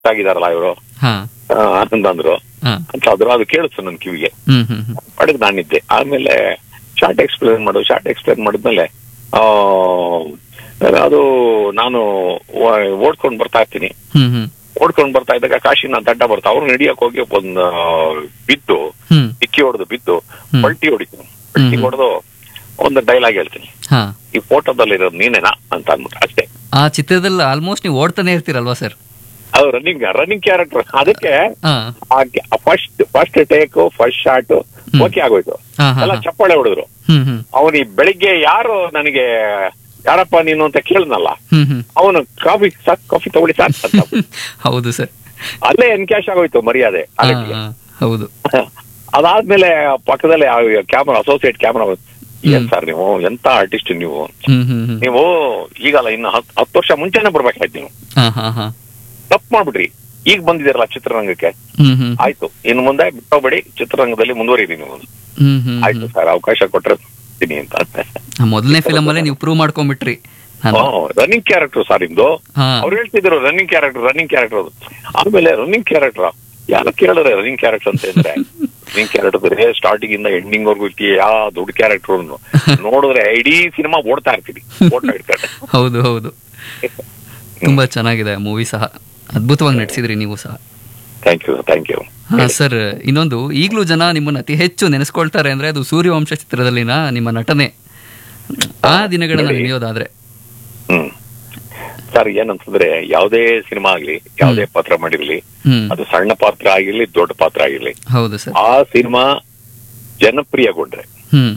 ಆಗಿದಾರಲ್ಲ ಇವರು ಹಾ ಆನಂದ್ ಅಂದ್ರು ಹಾ ಅಂತ ಆದ್ರು ಅದು ಕೇಳಿಸ್ತು ನನ್ ಕಿವಿಗೆ ಹ್ಮ್ ಹ್ಮ್ ಹ್ಮ್ ಮಾಡಿದ್ ನಾನಿದ್ದೆ ಆಮೇಲೆ ಶಾರ್ಟ್ ಎಕ್ಸ್ಪ್ಲೇನ್ ಮಾಡು ಶಾರ್ಟ್ ಎಕ್ಸ್ಪ್ಲೇನ್ ಮಾಡಿದ್ಮೇಲೆ ಆ, ಅದು ನಾನು ಓ- ಓಡ್ಕೊಂಡ್ ಬರ್ತಾ ಇರ್ತೀನಿ ಹ್ಮ್ ಹ್ಮ್ ಓಡ್ಕೊಂಡ್ ಬರ್ತಾ ಇದ್ದಾಗ ಕಾಶಿನ ದಡ್ಡ ಬರ್ತಾ ಅವ್ರು ನಡಿಯಕ್ ಹೋಗಿ ಒಂದು ಬಿದ್ದು ಹ್ಮ್ ಡಿಕ್ಕಿ ಹೊಡೆದು ಬಿದ್ದು ಹ್ಮ್. ಪಲ್ಟಿ ಹೊಡಿತು ಪಲ್ಟಿ ಹ್ಮ್. ಹೊಡೆದು ಒಂದು ಡೈಲಾಗ್ ಹೇಳ್ತೀನಿ ಹಾ ಈ ಫೋಟೋದಲ್ಲಿ ಇರೋದು ನೀನೇನಾ ಅಂತ ಅಂದ್ಬಿಟ್ಟು ಅಷ್ಟೇ ಆ ಚಿತ್ರದಲ್ಲಿ ಆಲ್ಮೋಸ್ಟ್ ನೀವು ಓಡ್ತಾನೆ ಇರ್ತೀರಲ್ವಾ ಸರ್ ಅದು ರನ್ನಿಂಗ್ ರನ್ನಿಂಗ್ ಕ್ಯಾರೆಕ್ಟರ್ ಅದಕ್ಕೆ ಹಾ first first take first shot okay ಆಗೋಯ್ತು ಹಾ ಹಾ ಎಲ್ಲ ಹಾ. ಚಪ್ಪಾಳೆ ಹೊಡೆದ್ರು ಹ್ಮ್ ಹ್ಮ್ ಅವನು ಈ ಬೆಳಿಗ್ಗೆ ಯಾರು ನನಗೆ ಯಾರಪ್ಪ ನೀನು ಅಂತ ಕೇಳಿದ್ನಲ್ಲ ಹ್ಮ್ ಹ್ಮ್ ಅವನು ಕಾಫಿ ಸಾಕ್ ಕಾಫಿ ತಗೊಳ್ಳಿ ಸಾಕ್ ಅಂತ ಹೌದು ಸರ್ ಅಲ್ಲೇ ಎನ್ಕ್ಯಾಶ್ ಆಗೋಯ್ತು ಮರ್ಯಾದೆ ಹಾ ಅದಕ್ಕೆ. ಹಾ, ಹೌದು ಅದಾದ್ಮೇಲೆ ಪಕ್ಕದಲ್ಲೇ ಕ್ಯಾಮ್ರಾ ಅಸೋಸಿಯೇಟ್ ಕ್ಯಾಮ್ರಾ ಏನ್ ಹ್ಮ್. ಸರ್ ನೀವು ಎಂತ ಆರ್ಟಿಸ್ಟ್ ನೀವು ಹ್ಮ್ ಹ್ಮ್ ಹ್ಮ್ ನೀವು ಈಗಲ್ಲ ಇನ್ನು ಹತ್- ಹತ್ತು ವರ್ಷ ಮುಂಚೆನೆ ಬರ್ಬೇಕಾಯ್ತು ನೀವು ಹಾ ಹಾ ಹಾ ತಪ್ಪು ಮಾಡ್ಬಿಟ್ರಿ ಈಗ ಬಂದಿದ್ದೀರಲ್ಲ ಚಿತ್ರರಂಗಕ್ಕೆ ಹ್ಮ್ ಹ್ಮ್ ಆಯ್ತು ಇನ್ನು ಮುಂದೆ ಬಿಟ್ಟೋಗ್ಬೇಡಿ ಚಿತ್ರರಂಗದಲ್ಲಿ ಮುಂದುವರಿರಿ ನೀವು ಹ್ಮ್ ಹ್ಮ್ ಆಯ್ತು ಸರ್ ಅವಕಾಶ ಕೊಟ್ರೆ ಬರ್ತೀನಿ ಅಂತ ಆ ಮೊದಲನೇ ಫಿಲಮ್ ಅಲ್ಲೇ ನೀವು ಪ್ರೂವ್ ಮಾಡ್ಕೊಂಡ್ಬಿಟ್ರಿ ನಾನು ರನ್ನಿಂಗ್ ಕ್ಯಾರೆಕ್ಟರ್ ಸರ್ ನಿಮ್ದು ಹಾ ಅವ್ರು ಹೇಳ್ತಿದ್ರು ರನ್ನಿಂಗ್ ಕ್ಯಾರೆಕ್ಟರ್ ರನ್ನಿಂಗ್ ಕ್ಯಾರೆಕ್ಟರ್ ಅದು ಆಮೇಲೆ ರನ್ನಿಂಗ್ ಕ್ಯಾರೆಕ್ಟರ್ ಯಾರು ಕೇಳಿದ್ರೆ ರನ್ನಿಂಗ್ ಕ್ಯಾರೆಕ್ಟರ್ ಅಂತ ಅಂದ್ರೆ ರನ್ನಿಂಗ್ ಕ್ಯಾರೆಕ್ಟರ್ ಬರೇ ಸ್ಟಾರ್ಟಿಂಗ್ ಇಂದ ಎಂಡಿಂಗ್ ವರ್ಗು ಯಾವ ದೊಡ್ಡ ಕ್ಯಾರೆಕ್ಟರ್ ನೋಡಿದ್ರೆ ಇಡೀ ಸಿನಿಮಾ ಓಡ್ತಾ ಇರ್ತೀವಿ ಓಡ್ತಾ ಇರ್ತಾರೆ ಹೌದು ಹೌದು ತುಂಬಾ ಚೆನ್ನಾಗಿದೆ ಮೂವಿ ಸಹ ಅದ್ಭುತವಾಗಿ ನಟಿಸಿದ್ರಿ ನೀವು ಸಹ ಥ್ಯಾಂಕ್ ಯು ಥ್ಯಾಂಕ್ ಯು ಹಾ ಸರ್ ಇನ್ನೊಂದು ಈಗಲೂ ಜನ ನಿಮ್ಮನ್ನ ಅತಿ ಹೆಚ್ಚು ನೆನೆಸ್ಕೊಳ್ತಾರೆ ಅಂದ್ರೆ ಅದು ಸೂರ್ಯವಂಶ ಚಿತ್ರದಲ್ಲಿನ ನಿಮ್ಮ ನಟನೆ ಆ ದಿನಗಳನ್ನ ನೆನೆಯೋದಾದ್ರೆ ಹ್ಮ್ ಸರ್ ಏನಂತಂದ್ರೆ ಯಾವುದೇ ಸಿನಿಮಾ ಆಗ್ಲಿ ಯಾವುದೇ ಪಾತ್ರ ಮಾಡಿರ್ಲಿ ಹ್ಮ್ ಅದು ಸಣ್ಣ ಪಾತ್ರ ಆಗಿರ್ಲಿ ದೊಡ್ಡ ಪಾತ್ರ ಆಗಿರ್ಲಿ ಹೌದು ಸರ್ ಆ ಸಿನಿಮಾ ಜನಪ್ರಿಯಗೊಂಡ್ರೆ ಹ್ಮ್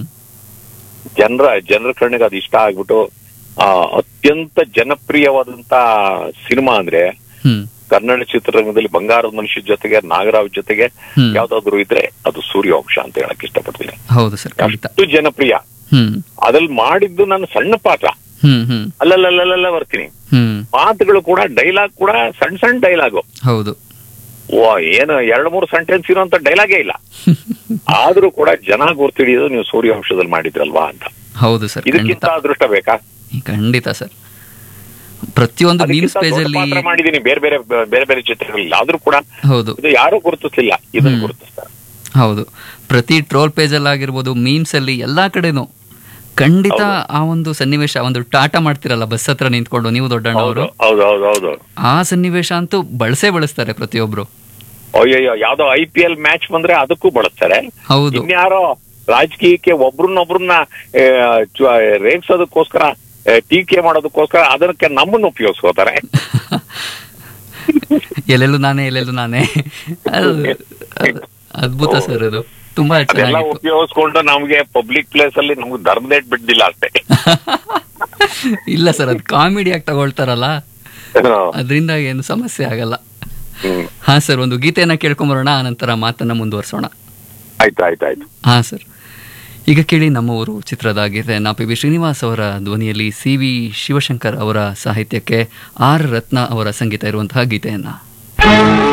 ಜನರ ಜನರ ಕಣ್ಣಿಗೆ ಅದು ಇಷ್ಟ ಆಗ್ಬಿಟ್ಟು ಆ ಅತ್ಯಂತ ಜನಪ್ರಿಯವಾದಂತ ಸಿನಿಮಾ ಅಂದ್ರೆ ಹ್ಮ್ ಕನ್ನಡ ಚಿತ್ರರಂಗದಲ್ಲಿ ಬಂಗಾರದ ಮನುಷ್ಯ ಜೊತೆಗೆ ನಾಗರಾವ್ ಜೊತೆಗೆ ಹ್ಮ್. ಯಾವ್ದಾದ್ರು ಇದ್ರೆ ಅದು ಸೂರ್ಯವಂಶ ಅಂತ ಹೇಳಕ್ ಇಷ್ಟಪಡ್ತೀನಿ ಹೌದು ಸರ್ ಖಂಡಿತ ಅಷ್ಟು ಜನಪ್ರಿಯ ಹ್ಮ್ ಅದ್ರಲ್ಲಿ ಮಾಡಿದ್ದು ನನ್ನ ಸಣ್ಣ ಪಾತ್ರ ಹ್ಮ್ ಹ್ಮ್ ಅಲ್ಲಲ್ಲಲ್ಲ ಬರ್ತೀನಿ ಹ್ಮ್ ಮಾತುಗಳು ಕೂಡ ಡೈಲಾಗ್ ಕೂಡ ಸಣ್ಣ ಸಣ್ಣ ಡೈಲಾಗು ಹೌದು ಓ ಏನು ಎರಡು ಮೂರು ಸೆಂಟೆನ್ಸ್ ಇರೋಂತ ಡೈಲಾಗೇ ಇಲ್ಲ ಆದ್ರೂ ಕೂಡ ಜನ ಗುರ್ತಿಡಿಯೋದು ನೀವು ಸೂರ್ಯವಂಶದಲ್ಲಿ ಮಾಡಿದ್ರಲ್ವಾ ಅಂತ ಹೌದು ಸರ್ ಖಂಡಿತ ಇದಕ್ಕಿಂತ ಅದೃಷ್ಟ ಬೇಕಾ ಖಂಡಿತ ಸರ್ ಪ್ರತಿಯೊಂದು ಮೀಮ್ಸ್ ಅದಕ್ಕಿಂತ ಪೇಜ್ ದೊಡ್ಡ ಅಲ್ಲಿ ಪಾತ್ರ ಮಾಡಿದೀನಿ ಬೇರೆ ಬೇರೆ ಬೇರೆ ಬೇರೆ ಚಿತ್ರಗಳಲ್ಲಿ ಆದ್ರೂ ಕೂಡ ಹೌದು ಇದು ಯಾರು ಗುರುತಿಸ್ಲಿಲ್ಲ ಇದನ್ನ ಹ್ಮ್. ಗುರುತಿಸ್ತಾರೆ ಹೌದು ಪ್ರತಿ ಟ್ರೋಲ್ ಪೇಜ್ ಅಲ್ಲಿ ಆಗಿರ್ಬೋದು ಮೀಮ್ಸ್ ಅಲ್ಲಿ ಎಲ್ಲಾ ಕಡೆನೂ ಖಂಡಿತ ಆ ಒಂದು ಸನ್ನಿವೇಶ ಒಂದು ಟಾಟಾ ಮಾಡ್ತಿರಲ್ಲ ಬಸ್ ಹತ್ರ ನಿಂತ್ಕೊಂಡು ನೀವು ದೊಡ್ಡಣ್ಣವರು ಹೌದು ಹೌದು ಹೌದು ಹೌದು ಆ ಸನ್ನಿವೇಶ ಅಂತೂ ಬಳಸೇ ಬಳಸ್ತಾರೆ ಪ್ರತಿಯೊಬ್ರು ಅಯ್ಯಯ್ಯೋ ಯಾವ್ದೋ ಐ ಪಿ ಎಲ್ ಮ್ಯಾಚ್ ಬಂದ್ರೆ ಅದಕ್ಕೂ ಬಳಸ್ತಾರೆ ಹೌದು ಇನ್ಯಾರೋ ರಾಜಕೀಯಕ್ಕೆ ಒಬ್ರನ್ನೊಬ್ರನ್ನ ಆ, ಚು- ರೇಗ್ಸೋದಕ್ಕೋಸ್ಕರ ಆ, ಟೀಕೆ ಮಾಡೋದಕ್ಕೋಸ್ಕರ ಅದಕ್ಕೆ ನಮ್ಮನ್ನ ಉಪಯೋಗಿಸ್ಕೋತಾರೆ ಎಲ್ಲೆಲ್ಲೂ ನಾನೇ ಎಲ್ಲೆಲ್ಲೂ ನಾನೇ ಅದು ಅದು ಅದ್ಭುತ ಸರ್ ಅದು ತುಂಬಾ ಅದೆಲ್ಲ ಚೆನ್ನಾಗಿತ್ತು ಉಪಯೋಗಿಸ್ಕೊಂಡು ನಮ್ಗೆ ಪಬ್ಲಿಕ್ ಪ್ಲೇಸ್ ಅಲ್ಲಿ ನಮ್ಗೆ ಧರ್ಮದೇಟ್ ಬಿಡ್ದಿಲ್ಲ ಅಷ್ಟೇ ಇಲ್ಲ ಸರ್ ಅದು ಕಾಮಿಡಿ ಆಗಿ ತಗೊಳ್ತಾರಲ್ಲ ಅದರಿಂದ ಏನು ಸಮಸ್ಯೆ ಆಗಲ್ಲ ಹ್ಮ್ ಹಾ ಸರ್ ಒಂದು ಗೀತೆಯನ್ನ ಕೇಳ್ಕೊಂಬರೋಣ ಆನಂತರ ಮಾತನ್ನ ಮುಂದುವರ್ಸೋಣ ಆಯ್ತು ಆಯ್ತು ಆಯ್ತು ಹಾ ಸರ್ ಈಗ ಕೇಳಿ ನಮ್ಮ ಊರು ಚಿತ್ರದ ಗೀತೆಯನ್ನ ಪಿ ವಿ ಶ್ರೀನಿವಾಸ್ ಅವರ ಧ್ವನಿಯಲ್ಲಿ ಸಿ ವಿ ಶಿವಶಂಕರ್ ಅವರ ಸಾಹಿತ್ಯಕ್ಕೆ ಆರ್ ರತ್ನ ಅವರ ಸಂಗೀತ ಇರುವಂತಹ ಗೀತೆಯನ್ನ